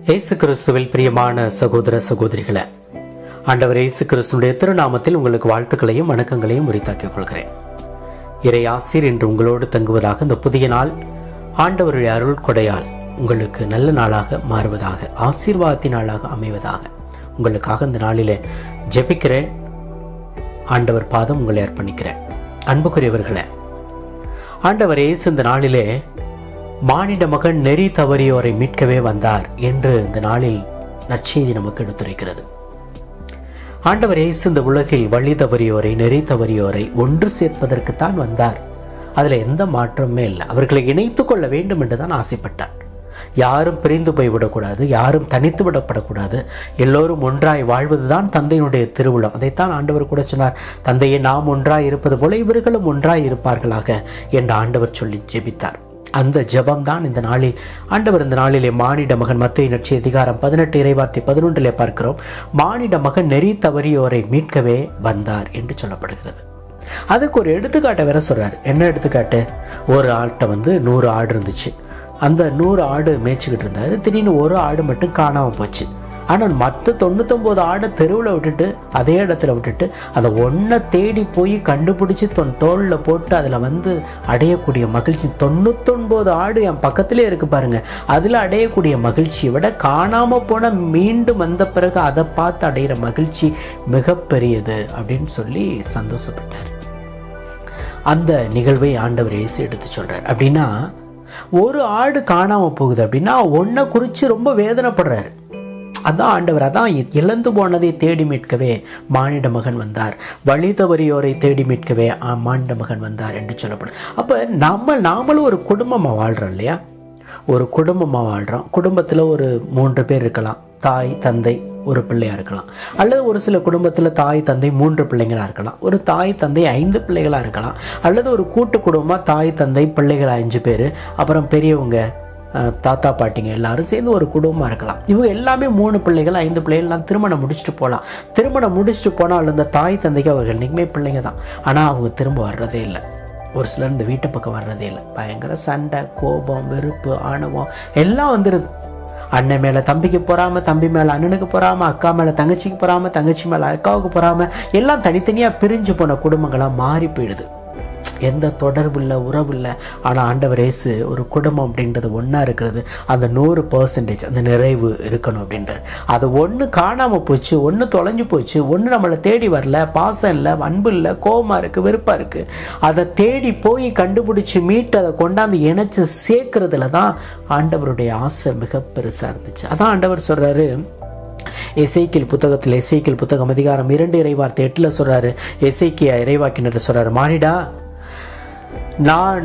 இயேசு கிறிஸ்துவில் பிரியமான சகோதர சகோதரிகளே ஆண்டவர் இயேசு கிறிஸ்துடைய திருநாமத்தில் உங்களுக்கு வாழ்த்துக்களையும் வணக்கங்களையும் உரித்தாக்கிக் கொள்கிறேன் இறை ஆசிர் என்று உங்களோடு தங்குவதாக இந்த புதிய நாள் ஆண்டவருடைய அருள் கொடையால் உங்களுக்கு நல்ல நாளாக மாறுவதாக ஆசீர்வாதத்தின் நாளாக அமைவதாக உங்களுக்காக இந்த நாளிலே ஜெபிக்கிறேன் ஆண்டவர் பாதம் உங்களை அர்ப்பணிக்கிறேன் அன்புக்குரியவர்களே ஆண்டவர் இயேசு இந்த நாளிலே மானிட மகன் நெறி தவறியோரை மீட்கவே வந்தார் என்று இந்த நாளில் நற்செய்தி நமக்கு எடுத்துரைக்கிறது ஆண்டவர் இயேசு இந்த உலகில் வழி தவறியோரை நெறி தவறியோரை ஒன்று சேர்ப்பதற்குத்தான் வந்தார் அதில் எந்த மாற்றமுமே இல்லை அவர்களை இணைத்துக் கொள்ள வேண்டும் என்று தான் ஆசைப்பட்டார் யாரும் பிரிந்து போய்விடக்கூடாது யாரும் தனித்து விடப்படக்கூடாது எல்லோரும் ஒன்றாய் வாழ்வதுதான் தந்தையினுடைய திருவிழம் அதைத்தான் ஆண்டவர் கூட சொன்னார் தந்தையை நாம் ஒன்றாய் இருப்பது போல இவர்களும் ஒன்றாய் இருப்பார்களாக என்று ஆண்டவர் சொல்லி ஜெபித்தார் அந்த ஜெபம் தான் இந்த நாளில் ஆண்டவர் இந்த நாளிலே மானிட மகன் மத்திய நட்சி அதிகாரம் பதினெட்டு இறைவார்த்தை பதினொன்றிலே பார்க்கிறோம் மானிட மகன் நெறி தவறியோரை மீட்கவே வந்தார் என்று சொல்லப்படுகிறது அதுக்கு ஒரு எடுத்துக்காட்டை வேற சொல்றாரு என்ன எடுத்துக்காட்டு ஒரு ஆட்டை வந்து நூறு ஆடு இருந்துச்சு அந்த நூறு ஆடு மேய்ச்சிக்கிட்டு இருந்தாரு திடீர்னு ஒரு ஆடு மட்டும் காணாமல் போச்சு ஆனால் மற்ற தொண்ணூத்தொம்பது ஆடை தெருவில் விட்டுட்டு அதே இடத்துல விட்டுட்டு அதை ஒன்றை தேடி போய் கண்டுபிடிச்சி தொன் தோளில் போட்டு அதில் வந்து அடையக்கூடிய மகிழ்ச்சி தொண்ணூத்தொன்பது ஆடு என் பக்கத்திலே இருக்கு பாருங்க அதில் அடையக்கூடிய மகிழ்ச்சியை விட காணாமல் போன மீண்டும் வந்த பிறகு அதை பார்த்து அடையிற மகிழ்ச்சி மிகப்பெரியது அப்படின்னு சொல்லி சந்தோஷப்பட்டார் அந்த நிகழ்வை ஆண்டவர் இயேசு எடுத்து சொல்றார் அப்படின்னா ஒரு ஆடு காணாமல் போகுது அப்படின்னா ஒன்றை குறித்து ரொம்ப வேதனைப்படுறாரு அதான் ஆண்டவர் அதான் இழந்து போனதை தேடி மீட்கவே மானிட மகன் வந்தார் வழி தவறியோரை தேடி மீட்கவே ஆ, மானிட மகன் வந்தார் என்று சொல்லப்படும் அப்போ நம்ம நாமளும் ஒரு குடும்பமாக வாழ்கிறோம் இல்லையா ஒரு குடும்பமாக வாழ்கிறோம் குடும்பத்தில் ஒரு மூன்று பேர் இருக்கலாம் தாய் தந்தை ஒரு பிள்ளையாக இருக்கலாம் அல்லது ஒரு சில குடும்பத்தில் தாய் தந்தை மூன்று பிள்ளைங்களாக இருக்கலாம் ஒரு தாய் தந்தை ஐந்து பிள்ளைகளாக இருக்கலாம் அல்லது ஒரு கூட்டு குடும்பமாக தாய் தந்தை பிள்ளைகள் அஞ்சு பேர் அப்புறம் பெரியவங்க அஹ், தாத்தா பாட்டிங்க எல்லாரும் சேர்ந்து ஒரு குடும்பமாக இருக்கலாம் இவங்க எல்லாமே மூணு பிள்ளைகள் ஐந்து பிள்ளைகள்லாம் திருமணம் முடிச்சுட்டு போகலாம் திருமணம் முடிச்சுட்டு போனால் அந்த தாய் தந்தைக்கு அவர்கள் என்றைக்குமே பிள்ளைங்க தான் ஆனால் அவங்க திரும்ப வர்றதே இல்லை ஒரு சிலர் இந்த வீட்டு பக்கம் வர்றதே இல்லை பயங்கர சண்டை கோபம் வெறுப்பு ஆணவம் எல்லாம் வந்துடுது அண்ணன் மேலே தம்பிக்கு பொறாம தம்பி மேலே அண்ணனுக்கு பொறாம அக்கா மேலே தங்கச்சிக்கு பொறாம தங்கச்சி மேலே அக்காவுக்கு பொறாம எல்லாம் தனித்தனியாக பிரிஞ்சு போன குடும்பங்களாக மாறி போயிடுது எந்த தொடர்பு இல்லை உறவு இல்லை ஆனால் ஆண்டவர் இயேசு ஒரு குடும்பம் அப்படின்றது ஒன்றா இருக்கிறது அந்த நூறு பர்சன்டேஜ் அந்த நிறைவு இருக்கணும் அப்படின்றது அது ஒன்று காணாமல் போச்சு ஒன்று தொலைஞ்சு போச்சு ஒன்று நம்மளை தேடி வரல பாசம் இல்லை அன்பு இல்லை கோபமாக இருக்குது வெறுப்பாக இருக்குது அதை தேடி போய் கண்டுபிடிச்சி மீட்டு அதை கொண்டாந்து இணைச்சு சேர்க்கறதுல தான் ஆண்டவருடைய ஆசை மிக பெருசாக இருந்துச்சு அதான் ஆண்டவர் சொல்கிறாரு எசைக்கில் புத்தகத்தில் எசைக்கில் புத்தகம் அதிகாரம் இரண்டு இறைவார்த்தை எட்டில் சொல்கிறாரு எசைக்கிய இறைவாக்கினர் சொல்கிறாரு மானிடா நான்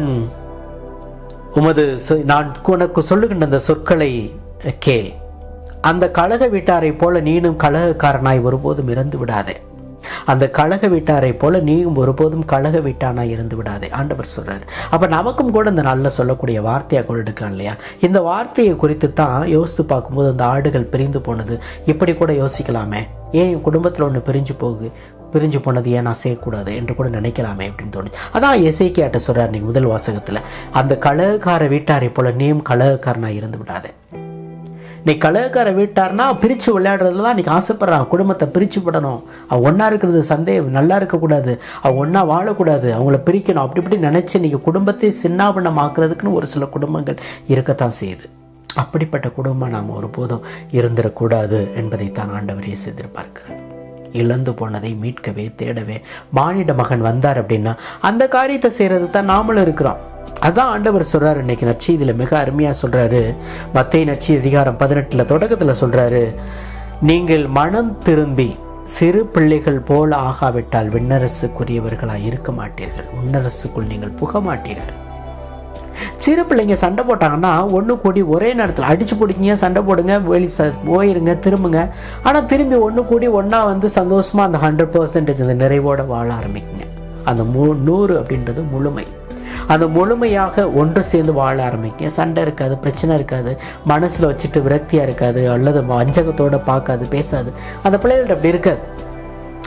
உமது சொ- நான் உனக்கு சொல்லுகின்ற அந்த சொற்களை கேள் அந்த கழக வீட்டாரை போல நீனும் கழகக்காரனாய் ஒருபோதும் இறந்து விடாதே அந்த கழக வீட்டாரை போல நீயும் ஒருபோதும் கழக வீட்டானாய் இருந்து விடாதே ஆண்டவர் சொல்றாரு அப்ப நமக்கும் கூட இந்த நாளில் சொல்லக்கூடிய வார்த்தையா கூட எடுக்கலாம் இல்லையா இந்த வார்த்தையை குறித்து தான் யோசித்து பார்க்கும்போது அந்த ஆடுகள் பிரிந்து போனது இப்படி கூட யோசிக்கலாமே ஏன் என் குடும்பத்தில் ஒன்று பிரிஞ்சு போகு பிரிஞ்சு போனது ஏன் நான் செய்யக்கூடாது என்று கூட நினைக்கலாமே அப்படின்னு தோணுச்சு அதான் எசைக்கியாட்ட சொல்றார் நீங்க முதல் வாசகத்துல அந்த கழகக்கார வீட்டாரை போல நீயும் கழகக்காரனாய் இருந்து விடாதே நீ கலகக்கார வீட்டார்னா பிரித்து விளையாடுறதுல தான் நீ ஆசைப்படுறான் குடும்பத்தை பிரித்து விடணும் அவன் ஒன்றா இருக்கிறது சந்தேகம் நல்லா இருக்கக்கூடாது அவன் ஒன்றா வாழக்கூடாது அவங்கள பிரிக்கணும் அப்படி இப்படி நினச்சி நீங்கள் குடும்பத்தை சின்னாபனமாக்குறதுக்குன்னு ஒரு சில குடும்பங்கள் இருக்கத்தான் செய்யுது அப்படிப்பட்ட குடும்பம் நாம் ஒருபோதும் இருந்துடக்கூடாது என்பதைத்தான் ஆண்டவர் இயேசு எதிர்பார்க்கிறார் இழந்து போனதை மீட்கவே தேடவே மானிட மகன் வந்தார் அப்படின்னா அந்த காரியத்தை செய்கிறது தான் நாமளும் இருக்கிறோம் அதான் ஆண்டவர் சொல்றாரு இன்னைக்கு நற்செய்தியில் மிக அருமையாக சொல்றாரு மத்திய நற்சி அதிகாரம் பதினெட்டில் தொடக்கத்தில் சொல்றாரு நீங்கள் மனம் திரும்பி சிறு பிள்ளைகள் போல ஆகாவிட்டால் விண்ணரசுக்குரியவர்களாய் இருக்க மாட்டீர்கள் விண்ணரசுக்குள் நீங்கள் புக மாட்டீர்கள் சிறு பிள்ளைங்க சண்டை போட்டாங்கன்னா ஒன்று கூடி ஒரே நேரத்தில் அடிச்சு பிடிக்கிங்க சண்டை போடுங்க வெளி ச போயிருங்க திரும்புங்க ஆனால் திரும்பி ஒன்று கூடி ஒன்றா வந்து சந்தோஷமாக அந்த ஹண்ட்ரட் பர்சன்டேஜ் அந்த நிறைவோட வாழ ஆரம்பிக்குங்க அந்த மு நூறு அப்படின்றது முழுமை அந்த முழுமையாக ஒன்று சேர்ந்து வாழ ஆரம்பிக்க சண்டை இருக்காது பிரச்சனை இருக்காது மனசில் வச்சுட்டு விரக்தியாக இருக்காது அல்லது வஞ்சகத்தோட பார்க்காது பேசாது அந்த பிள்ளைகள்ட்ட அப்படி இருக்காது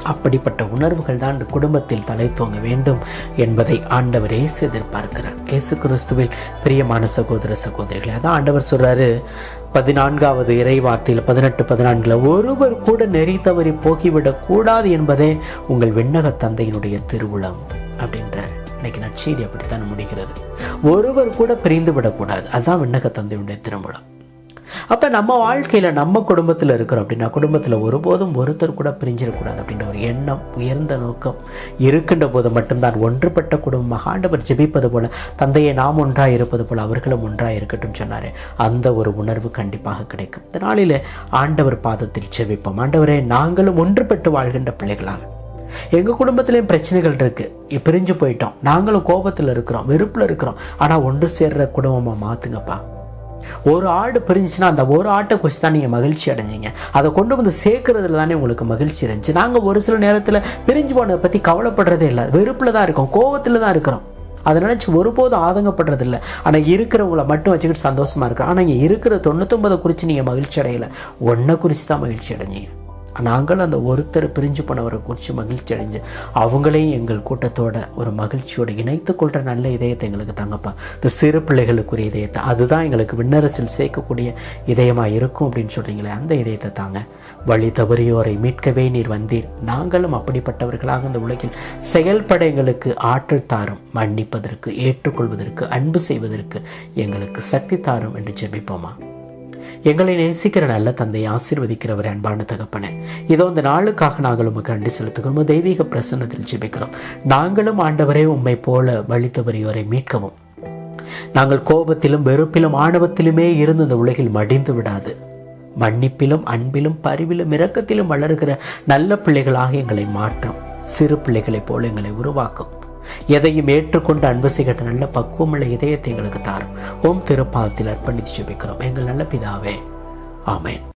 அப்படிப்பட்ட உணர்வுகள் தான் இந்த குடும்பத்தில் தலை தூங்க வேண்டும் என்பதை ஆண்டவர் இயேசு எதிர்பார்க்கிறார் இயேசு கிறிஸ்துவில் பிரியமான சகோதர சகோதரிகளை அதான் ஆண்டவர் சொல்றாரு பதினான்காவது இறை வார்த்தையில் பதினெட்டு பதினான்குல ஒருவர் கூட நெறி தவறி போக்கிவிடக் கூடாது என்பதே உங்கள் விண்ணக தந்தையினுடைய திருவுளம் அப்படின்றார் இன்னைக்கு நற்செய்தி அப்படித்தான் முடிகிறது ஒருவர் கூட பிரிந்து விடக்கூடாது அதுதான் விண்ணக தந்தையுடைய திருவுளம் அப்போ நம்ம வாழ்க்கையில் நம்ம குடும்பத்தில் இருக்கிறோம் அப்படின்னா குடும்பத்தில் ஒருபோதும் ஒருத்தர் கூட பிரிஞ்சிடக்கூடாது அப்படின்ற ஒரு எண்ணம் உயர்ந்த நோக்கம் இருக்கின்ற போது மட்டும்தான் ஒன்றுபட்ட குடும்பமாக ஆண்டவர் ஜெபிப்பது போல தந்தையை நாம் ஒன்றாக இருப்பது போல அவர்களும் ஒன்றாக இருக்கட்டும் சொன்னார் அந்த ஒரு உணர்வு கண்டிப்பாக கிடைக்கும் இந்த நாளில் ஆண்டவர் பாதத்தில் ஜெபிப்போம் ஆண்டவரே நாங்களும் ஒன்றுபட்டு வாழ்கின்ற பிள்ளைகளாக எங்கள் குடும்பத்துலேயும் பிரச்சனைகள் இருக்குது பிரிஞ்சு போயிட்டோம் நாங்களும் கோபத்தில் இருக்கிறோம் வெறுப்பில் இருக்கிறோம் ஆனால் ஒன்று சேர்ற குடும்பமாக மாற்றுங்கப்பா ஒரு ஆடு பிரிஞ்சுச்சுன்னா அந்த ஒரு ஆட்டை குறித்து தான் நீங்கள் மகிழ்ச்சி அடைஞ்சீங்க அதை கொண்டு வந்து சேர்க்கறதுல தானே உங்களுக்கு மகிழ்ச்சி இருந்துச்சு நாங்கள் ஒரு சில நேரத்தில் பிரிஞ்சு போனதை பற்றி கவலைப்படுறதே இல்லை வெறுப்பில் தான் இருக்கோம் கோபத்தில் தான் இருக்கிறோம் அதை நினச்சி ஒருபோதும் ஆதங்கப்படுறதில்ல ஆனால் இருக்கிறவங்கள மட்டும் வச்சுக்கிட்டு சந்தோஷமாக இருக்கிறோம் ஆனால் இங்கே இருக்கிற தொண்ணூத்தொம்பதை குறித்து நீங்கள் மகிழ்ச்சி அடையலை ஒன்றை குறித்து தான் மகிழ்ச்சி அடைஞ்சீங்க நாங்கள் அந்த ஒருத்தர் பிரிஞ்சு போனவரை குறித்து மகிழ்ச்சி அடைஞ்சு அவங்களையும் எங்கள் கூட்டத்தோட ஒரு மகிழ்ச்சியோடு இணைத்து கொள்கிற நல்ல இதயத்தை எங்களுக்கு தாங்கப்பா இந்த சிறு பிள்ளைகளுக்குரிய இதயத்தை அதுதான் எங்களுக்கு விண்ணரசில் சேர்க்கக்கூடிய இதயமாக இருக்கும் அப்படின்னு சொல்கிறீங்களே அந்த இதயத்தை தாங்க வழி தவறியோரை மீட்கவே நீர் வந்தீர் நாங்களும் அப்படிப்பட்டவர்களாக இந்த உலகில் செயல்பட எங்களுக்கு ஆற்றல் தாரும் மன்னிப்பதற்கு ஏற்றுக்கொள்வதற்கு அன்பு செய்வதற்கு எங்களுக்கு சக்தி தாரும் என்று ஜெபிப்போமா எங்களை நேசிக்கிற நல்ல தந்தை ஆசீர்வதிக்கிறவர் அன்பான தகப்பனே இதோ இந்த நாளுக்காக நாங்கள் உமக்கு நன்றி செலுத்துகிறோம் தெய்வீக பிரசன்னத்தில் ஜெபிக்கிறோம் நாங்களும் ஆண்டவரே உம்மை போல வழி தவறியோரை மீட்கவும் நாங்கள் கோபத்திலும் வெறுப்பிலும் ஆணவத்திலுமே இருந்து இந்த உலகில் மடிந்து விடாது மன்னிப்பிலும் அன்பிலும் பரிவிலும் இரக்கத்திலும் வளர்கிற நல்ல பிள்ளைகளாக எங்களை மாற்றும் சிறு பிள்ளைகளைப் போல எங்களை உருவாக்கும் எதையும் ஏற்றுக்கொண்டு அன்பு செய்கிற நல்ல பக்குவமுள்ள இதயத்தை எங்களுக்கு தாரும் ஓம் திருப்பாதத்தில் அர்ப்பணித்து ஜெபிக்கிறோம் எங்கள் நல்ல பிதாவே ஆமேன்